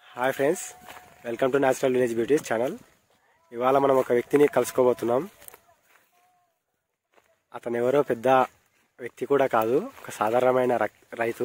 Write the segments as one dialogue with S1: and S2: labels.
S1: Hi friends welcome to natural village beauties channel ఇవాళ మనం ఒక వ్యక్తిని కలుసుకోబోతున్నాం అతను ఎవరో పెద్ద వ్యక్తి కూడా కాదు ఒక సాధారణమైన రక్- రైతు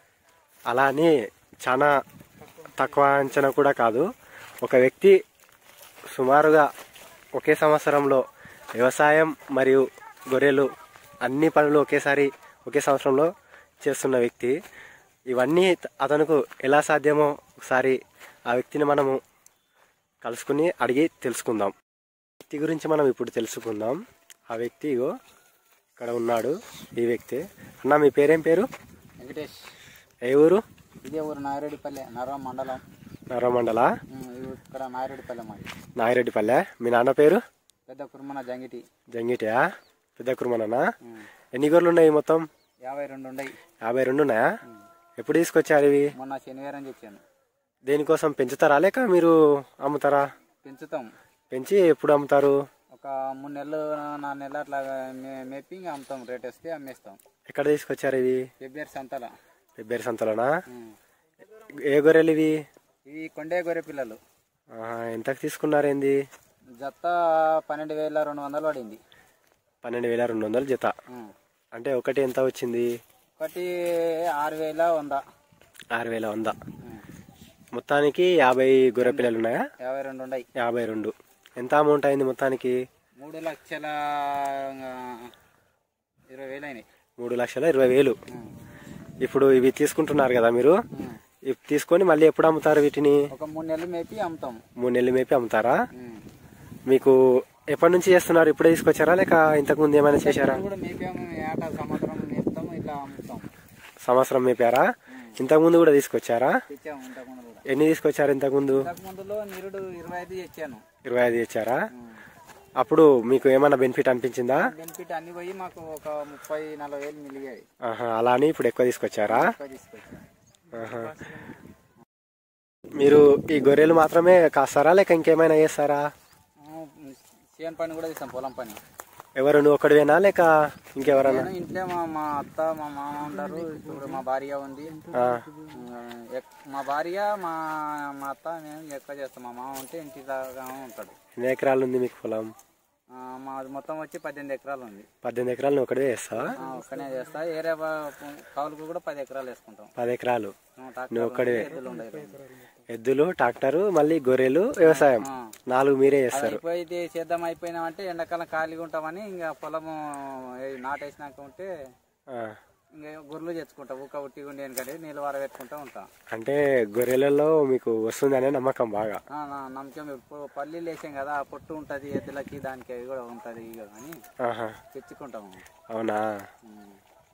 S1: అలా అని చాలా తక్కువ అంచనా కూడా కాదు ఒక వ్యక్తి సుమారుగా ఒకే సంవత్సరంలో వ్యవసాయం మరియు గొర్రెలు అన్ని పనులు ఒకేసారి ఒకే సంవత్సరంలో చేస్తున్న వ్యక్తి ఇవన్నీ అతనుకు ఎలా సాధ్యమో ఒకసారి ఆ వ్యక్తిని మనము కలుసుకుని అడిగి తెలుసుకుందాం వ్యక్తి గురించి మనం ఇప్పుడు తెలుసుకుందాం ఆ వ్యక్తి ఇగో ఇక్కడ ఉన్నాడు ఈ వ్యక్తి అన్న మీ పేరేం పేరు
S2: వెంకటేష్
S1: ఏ ఊరు
S2: ఇదే ఊరు నాయరెడ్డిపల్లె నరవ మండలం
S1: నరమండల
S2: ఉమ్, ఇది ఇక్కడ నాయరెడ్డిపల్లె మాది
S1: నాగిరెడ్డిపల్లె మీ నాన్న పేరు
S2: పెద్ద కుర్మన జంగిటి
S1: జంగిటయా పెద్ద కుర్మననా
S2: ఉమ్,
S1: ఎన్ని గొర్రెలు ఉన్నాయి మొత్తం
S2: యాభై రెండు ఉండయి
S1: యాభై రెండు ఉన్నాయా ఎప్పుడు తీసుకొచ్చారు ఇవి
S2: మొన్న శనివారం తెచ్చాను
S1: దేనికోసం పెంచుతారా లేక మీరు అమ్ముతారా
S2: పెంచుతాం
S1: పెంచి ఎప్పుడు అమ్ముతారు
S2: ఒక మూడు నెలలు నాలుగు నెలలు అట్లా మే- మేపి ఇంకా అమ్ముతాం రేట్ వస్తే అమ్మేస్తాం
S1: ఎక్కడ తీసుకొచ్చారు ఇవి
S2: ఫిబ్రవరి సంతల
S1: పెబ్బేరు సంతలోనా
S2: ఉమ్,
S1: ఏ గొర్రెలు ఇవి
S2: ఇవి కొండే గొర్రె పిల్లలు
S1: ఆహా, ఎంతకు తీసుకున్నారు ఏంది
S2: జత పన్నెండు వేల రెండు వందలు పడింది
S1: పన్నెండు వేల రెండు వందలు జత
S2: ఉమ్,
S1: అంటే ఒకటి ఎంత వచ్చింది
S2: ఒకటి ఆరు వేల వంద
S1: ఆరు వేల వంద
S2: ఉమ్,
S1: మొత్తానికి యాభై గొర్రె పిల్లలు ఉన్నాయా
S2: యాభై రెండు ఉండయి
S1: యాభై రెండు ఎంత అమౌంట్ అయింది మొత్తానికి
S2: మూడు లక్షల ఆ, ఇరవై వేలు అయినాయి
S1: మూడు లక్షల ఇరవై వేలు
S2: ఉమ్,
S1: ఇప్పుడు ఇవి తీసుకుంటున్నారు కదా మీరు
S2: ఉమ్.
S1: ఇవి తీసుకొని మళ్ళీ ఎప్పుడు అమ్ముతారు వీటిని
S2: ఒక మూడు నెలలు మేపి అమ్ముతాం
S1: మూడు నెలలు మేపి అమ్ముతారా
S2: ఉమ్.
S1: మీకు ఎప్పటి నుంచి చేస్తున్నారు ఇప్పుడే తీసుకొచ్చారా లేక ఇంతకు ముందు ఏమైనా చేశారా
S2: ఇప్పుడు మేపాము ఏట సంవత్సరం మేపుతాము ఇట్లా అమ్ముతాం
S1: సంవత్సరం మేపారా ఇంతకు ముందు కూడా తీసుకొచ్చారా
S2: తెచ్చాము ఇంతకుముందు కూడా
S1: ఎన్ని తీసుకొచ్చారు ఇంతకు ముందు
S2: ఇంతకు ముందులో నిరుడు ఇరవై ఐదు తెచ్చాను
S1: ఇరవై ఐదు తెచ్చారా
S2: ఉమ్.
S1: అప్పుడు మీకు ఏమైనా బెనిఫిట్ అనిపించిందా
S2: బెనిఫిట్ అన్ని పోయి మాకు ఒక ముప్పై నలభై వేలు మిలిగాయి
S1: ఆహా, అలా అని ఇప్పుడు ఎక్కువ తీసుకొచ్చారా
S2: ఎక్కువ తీసుకొచ్చాను
S1: ఆహా. మీరు ఈ గొర్రెలు మాత్రమే కాస్తారా లేక ఇంకేమైనా చేస్తారా
S2: చేను పని కూడా చేస్తాం పొలం పని
S1: ఎవరు నువ్వు ఒక్కడివేనా లేక ఇంకెవరన్నా
S2: నేను ఇంట్లో మా మా అత్త మా మామ ఉంటారు ఇప్పుడు మా భార్య ఉంది
S1: ఆ,
S2: ఉమ్, ఎక్- మా భార్య మా మా అత్త మేము ఎక్కువ చేస్తాం మా మామ ఉంటే ఇంటి దాకా ఉంటాడు
S1: ఎన్ని ఎకరాలు ఉంది మీకు పొలం
S2: ఆ, మాది మొత్తం వచ్చి పద్దెనిమిది ఎకరాలు ఉంది
S1: పద్దెనిమిది ఎకరాలు నువ్వు ఒకటివే చేస్తావా
S2: ఆ, ఒక్కనే చేస్తా ఏరే కావులకు కూడా పది ఎకరాలు వేసుకుంటాం
S1: పది ఎకరాలు
S2: ఆ, ట్రాక్టర్లు
S1: నువ్వు ఒక్కడివే
S2: ఎద్దులు ఉండవు రెండు.
S1: ఎద్దులు ట్రాక్టరు మళ్ళీ గొర్రెలు వ్యవసాయం
S2: ఆ.
S1: నాలుగు మీరే
S2: అది
S1: చేస్తారు
S2: అయిపోయి సేద్యం అయిపోయినామంటే ఎండాకాలం ఖాళీగా ఉంటామని ఇంకా పొలము ఏ నాటేసినాక ఉంటే
S1: ఆ,
S2: ఇంకా గొర్రెలు తెచ్చుకుంటాం ఊక ఉట్టి ఉండి ఎందుకంటే నీళ్ళు వార పెట్టుకుంటా ఉంటాం
S1: అంటే గొర్రెలలో మీకు వస్తుందనే నమ్మకం బాగా
S2: ఆ, నా నమ్మకం ఇప్పుడు పల్లీలు వేసాం కదా ఆ పొట్టు ఉంటుంది ఎద్దులకి దానికి అది కూడా ఉంటుంది ఇక అని
S1: ఆహా
S2: తెచ్చుకుంటాము
S1: అవునా
S2: ఉమ్.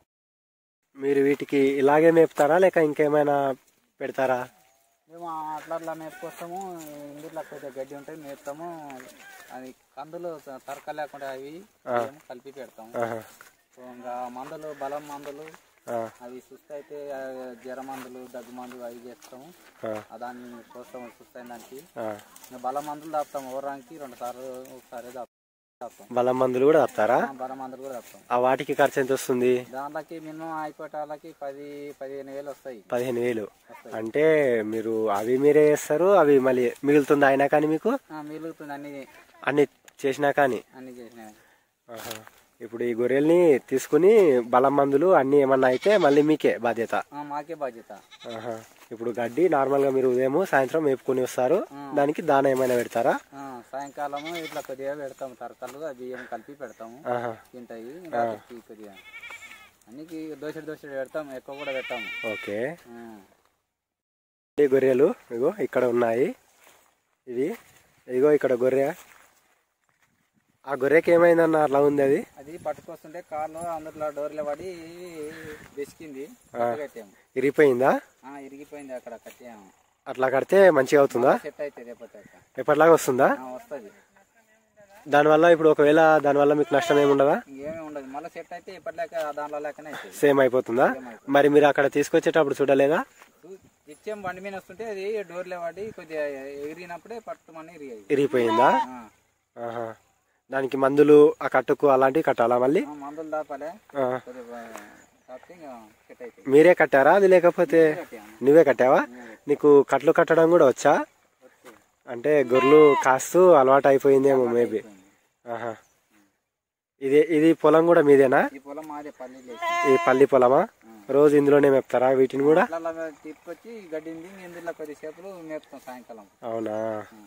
S1: మీరు వీటికి ఇలాగే మేపుతారా లేక ఇంకేమైనా పెడతారా
S2: మేము అట్లా అట్లా మేపుకొస్తాము ఇందులో కొద్దిగా గడ్డి ఉంటుంది మేపుతాము అది కందులు తరక లేకుండా అవి ఏమో కలిపి పెడతాము
S1: ఆహా,
S2: ఇంకా మందులు బలం మందులు
S1: ఆ,
S2: అవి సుస్థ అయితే ఆ, జ్వర మందులు దగ్గు మందులు అవి చేస్తాము
S1: ఆ,
S2: ఆ దాన్ని కోస్తాము సుస్థ అయిన దానికి
S1: ఆ.
S2: ఇంకా బలం మందులు దాపుతాము ఓరానికి రెండు సార్లు ఒకసారి దాపుతాం
S1: బలం మందులు కూడా వస్తారా
S2: ఆ, బలం మందులు కూడా దాపుతాం
S1: ఆ వాటికి ఖర్చు ఎంత వస్తుంది
S2: దాంట్లోకి మినిమం అయిపోయేటాలకి పది పదిహేను వేలు వస్తాయి
S1: పదిహేను వేలు
S2: వస్తాయి
S1: అంటే మీరు అవి మీరే చేస్తారు అవి మళ్ళీ మిగులుతుంది అయినా కానీ మీకు
S2: ఆ, మిగులుతుంది అన్ని
S1: అన్ని చేసినా కానీ
S2: అన్ని చేసినాయి
S1: ఆహా. ఇప్పుడు ఈ గొర్రెల్ని తీసుకుని బలం మందులు అన్ని ఏమన్నా అయితే మళ్ళీ మీకే బాధ్యత
S2: ఆ, మాకే బాధ్యత
S1: ఆహా. ఇప్పుడు గడ్డి నార్మల్ గా మీరు ఉదయం సాయంత్రం మేపుకొని వస్తారు దానికి దాన ఏమైనా పెడతారా
S2: ఆ, సాయంకాలము ఇట్లా కొద్దిగా పెడతాము తరకలు ఆ బియ్యం కలిపి పెడతాము
S1: ఆహా.
S2: తింటాయి రాత్రికి కొద్దిగా అన్నికి దోశడు దోశడు పెడతాము ఎక్కువ కూడా పెట్టాము
S1: ఓకే
S2: ఆ,
S1: ఈ గొర్రెలు ఇగో ఇక్కడ ఉన్నాయి ఇది ఇగో ఇక్కడ గొర్రె ఆ గొర్రెకి ఏమైందన్న అట్లా ఉంది అది
S2: అది పట్టుకొస్తుంటే కాళ్ళు అందులో డోర్లో పడి బెసికింది కట్టాము
S1: ఇరిగిపోయిందా
S2: ఆ, ఇరిగిపోయింది అక్కడ కట్టాము
S1: అట్లా కడితే మంచిగా అవుతుందా
S2: సెట్ అవుతుంది రేపటి
S1: ఎప్పటిలాగా వస్తుందా
S2: వస్తుంది
S1: దానివల్ల ఇప్పుడు ఒకవేళ దానివల్ల మీకు నష్టం ఏమి ఉండదా
S2: ఇంకేమీ ఉండదు మళ్ళీ సెట్ అయితే ఇప్పటిలాక దాంట్లో లెక్కనే అవుతుంది
S1: సేమ్ అయిపోతుందా మరి మీరు అక్కడ తీసుకొచ్చేటప్పుడు చూడలేదా
S2: ఇచ్చేం బండి మీద వస్తుంటే అది డోర్లో పడి కొద్దిగా ఎగిరినప్పుడే పట్టుమని ఇరిగాయి
S1: ఇరిగిపోయిందా
S2: ఆ,
S1: ఆహా. దానికి మందులు ఆ కట్టుకు అలాంటివి కట్టాలా మళ్ళీ
S2: ఆ, మందులు దాపాలే
S1: ఆ.
S2: కొద్దిగా కాకపోతే ఇంకా సెట్ అవుతుంది
S1: మీరే కట్టారా అది లేకపోతే
S2: కట్టాము
S1: నువ్వే కట్టావా నీకు కట్లు కట్టడం కూడా వచ్చా
S2: వచ్చి
S1: అంటే గొర్రెలు కాస్తూ అలవాటు అయిపోయిందేమో మేబీ ఆహా ఇది ఇది పొలం కూడా మీదేనా
S2: ఈ పొలం మాదే పల్లీలు
S1: ఈ పల్లి పొలమా రోజు ఇందులోనే మేపుతారా వీటిని కూడా
S2: అట్లా తీసుకొచ్చి గడ్డింది ఇందులో కొద్దిసేపులు మేపుతాం సాయంకాలం
S1: అవునా
S2: ఆ.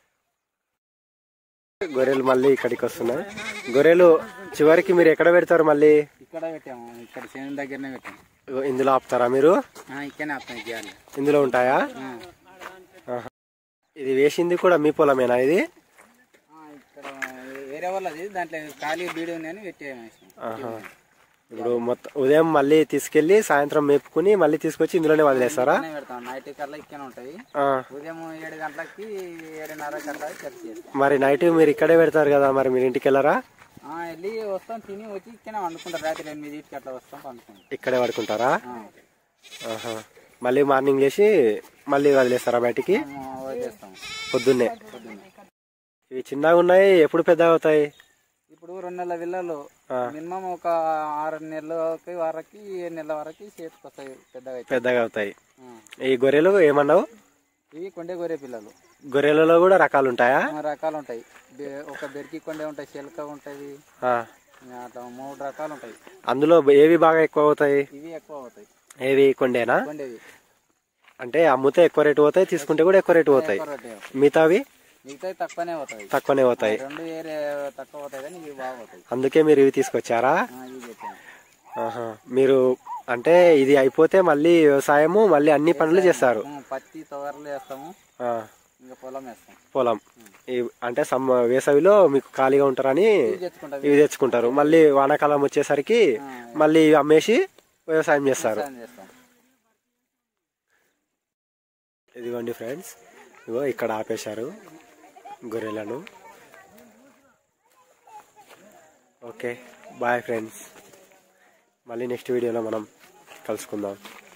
S1: గొర్రెలు మళ్ళీ ఇక్కడికి వస్తున్నాయి గొర్రెలు చివరికి మీరు ఎక్కడ పెడతారు మళ్ళీ
S2: ఇక్కడ పెట్టాము ఇక్కడ చేను దగ్గరనే పెట్టాము
S1: ఇగో ఇందులో ఆపుతారా మీరు
S2: ఆ, ఇక్కడనే ఆపుతాం చేయాలి
S1: ఇందులో ఉంటాయా ఆహా. ఇది వేసింది కూడా మీ పొలమేనా ఇది
S2: ఇక్కడ వేరే వాళ్ళది దాంట్లో ఖాళీ బీడి ఉందని పెట్టాము
S1: ఆహా. ఇప్పుడు మొత్తం ఉదయం మళ్ళీ తీసుకెళ్లి సాయంత్రం మేపుకుని మళ్ళీ తీసుకొచ్చి ఇందులోనే వదిలేస్తారా
S2: ఇక్కడనే పెడతాం నైట్ కల్లా ఇక్కడనే ఉంటాయి
S1: ఆ.
S2: ఉదయం ఏడు గంటలకి ఏడున్నర కల్లా చర్చ చేస్తాం
S1: మరి నైట్ మీరు ఇక్కడే పెడతారు కదా మరి మీరు ఇంటికి వెళ్ళరా
S2: ఆ, వెళ్ళి వస్తాం తిని వచ్చి ఇక్కడనే వండుకుంటాం రాత్రి ఎనిమిదింటికి అట్లా వస్తాం పండుకుంటాం
S1: ఇక్కడే పడుకుంటారా
S2: ఆ.
S1: ఆహా. మళ్ళీ మార్నింగ్ లేచి మళ్ళీ వదిలేస్తారా బయటికి
S2: మేము వదిలేస్తాం
S1: పొద్దున్నే
S2: పొద్దున్నే
S1: ఇవి చిన్నగా ఉన్నాయి ఎప్పుడు పెద్దగా అవుతాయి
S2: ఇప్పుడు రెండు నెలల పిల్లలు
S1: ఆ.
S2: మినిమం ఒక ఆరు నెలలకి వరకు ఏడు నెలల వరకు చేతికి వస్తాయి పెద్దగా అయితే
S1: పెద్దగా అవుతాయి
S2: ఆ.
S1: ఈ గొర్రెలు ఏమన్నావు
S2: ఇవి కొండే గొర్రె పిల్లలు
S1: గొర్రెలలో కూడా రకాలు ఉంటాయా
S2: ఆ, రకాలు ఉంటాయి బె- ఒక బెరికి కొండే ఉంటాయి చిలక ఉంటుంది
S1: ఆ.
S2: అట్లా మూడు రకాలు ఉంటాయి
S1: అందులో ఏవి బాగా ఎక్కువ అవుతాయి
S2: ఇవి ఎక్కువ అవుతాయి
S1: ఏవి కొండేనా
S2: కొండేవి
S1: అంటే అమ్ముతే ఎక్కువ రేటు పోతాయి తీసుకుంటే కూడా ఎక్కువ రేటు పోతాయి
S2: ఎక్కువ రేటే అవుతాయి.
S1: మిగతావి
S2: మిగతావి తక్కువనే అవుతాయి
S1: తక్కువనే పోతాయి
S2: రెండు వేరే తక్కువ అవుతాయి కానీ ఇవి బాగా అవుతాయి
S1: అందుకే మీరు ఇవి తీసుకొచ్చారా
S2: ఆ, ఇవి పెట్టాము
S1: ఆహా. మీరు అంటే ఇది అయిపోతే మళ్ళీ వ్యవసాయము మళ్ళీ అన్ని పనులు చేస్తారు
S2: ఉం, పత్తి తొగరలు వేస్తాము
S1: ఆ,
S2: ఇంకా పొలం వేస్తాం
S1: పొలం ఈ- అంటే సమ్ వేసవిలో మీకు ఖాళీగా ఉంటారని
S2: ఇవి తెచ్చుకుంటాం
S1: ఇవి తెచ్చుకుంటారు మళ్ళీ వానాకాలం వచ్చేసరికి మళ్ళీ ఇవి అమ్మేసి వ్యవసాయం చేస్తారు
S2: వ్యవసాయం చేస్తాం
S1: ఇదిగోండి ఫ్రెండ్స్ ఇగో ఇక్కడ ఆపేశారు గొర్రెలను ఓకే బాయ్ ఫ్రెండ్స్ మళ్ళీ నెక్స్ట్ వీడియోలో మనం కలుసుకుందాం